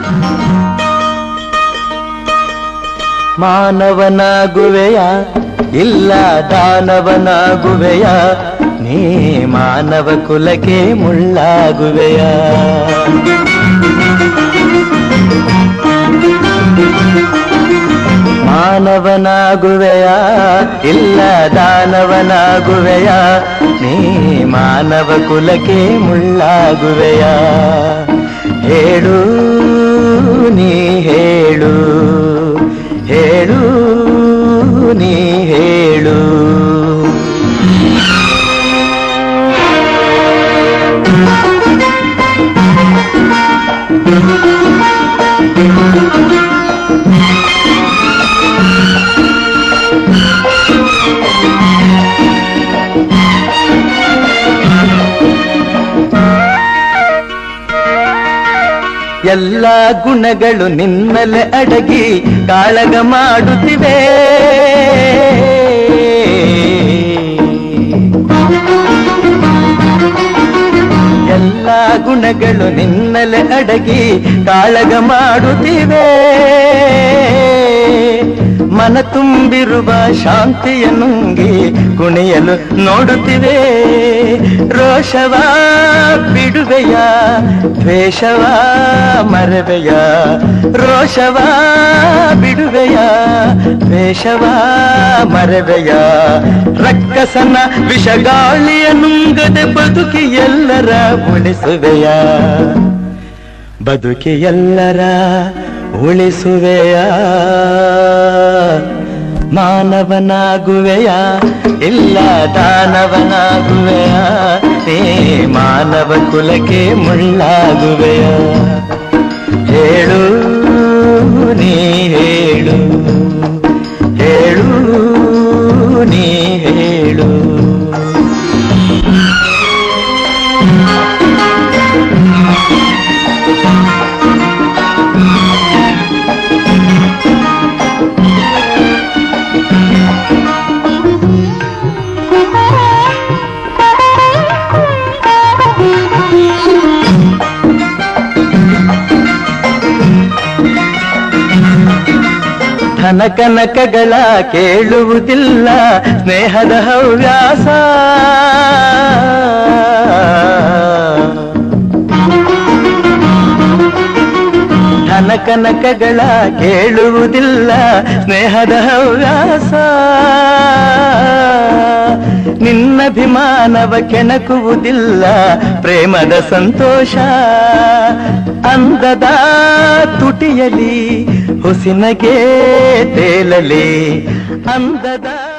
ಮಾನವನಾಗುವೆಯ ಇಲ್ಲ ದಾನವನಾಗುವೆಯ ನೀ ಮಾನವ ಕುಲಕ್ಕೆ ಮುಳ್ಳಾಗುವೆಯ ಮಾನವನಾಗುವೆಯ ಇಲ್ಲ ದಾನವನಾಗುವೆಯ ನೀ ಮಾನವ ಕುಲಕ್ಕೆ ಮುಳ್ಳಾಗುವೆಯ ಹೇಳು ನೀ ಹೇಳು ಹೇಳು ನೀ ಹೇಳು ಎಲ್ಲ ಗುಣಗಳು ನಿನ್ನಲೆ ಅಡಗಿ ಕಾಳಗ ಮಾಡುತ್ತಿವೆ ಎಲ್ಲ ಗುಣಗಳು ನಿನ್ನಲೆ ಅಡಗಿ ಕಾಳಗ ಮಾಡುತ್ತಿವೆ ಮನ ತುಂಬಿರುವ ಶಾಂತಿಯ ನುಂಗಿ ಕುಣಿಯಲು ನೋಡುತ್ತಿವೆ ರೋಷವ ಬಿಡುವೆಯ ದ್ವೇಷವ ಮರವೆಯ ರೋಷವ ಬಿಡುವೆಯ ದ್ವೇಷವ ಮರವೆಯ ರಕ್ಕಸನ ವಿಷಗಾಳಿಯ ನುಂಗದೆ ಬದುಕಿ ಎಲ್ಲರ ಉಳಿಸುವೆಯ ಬದುಕಿ ಎಲ್ಲರ ಉಳಿಸುವೆಯ ಮಾನವನಾಗುವೆಯ ಇಲ್ಲ ದಾನವನಾಗುವೆಯ ನೀ ಮಾನವ ಕುಲಕ್ಕೆ ಮುಳ್ಳಾಗುವೆಯ ಹೇಳು ನೀ ಹೇಳು ಹೇಳು ನೀ ಹೇಳು ಧನ ಕನಕಗಳ ಕೇಳುವುದಿಲ್ಲ ಸ್ನೇಹದ ಹವ್ಯಾಸ ಧನ ಕನಕಗಳ ಕೇಳುವುದಿಲ್ಲ ಸ್ನೇಹದ ಹವ್ಯಾಸ ನಿನ್ನಭಿಮಾನವ ಕೆಣಕುವುದಿಲ್ಲ ಪ್ರೇಮದ ಸಂತೋಷ ಅಂದದ ತುಟಿಯಲಿ ಹುಸಿನಗೆ ತೇಲಲಿ ಅಂದದ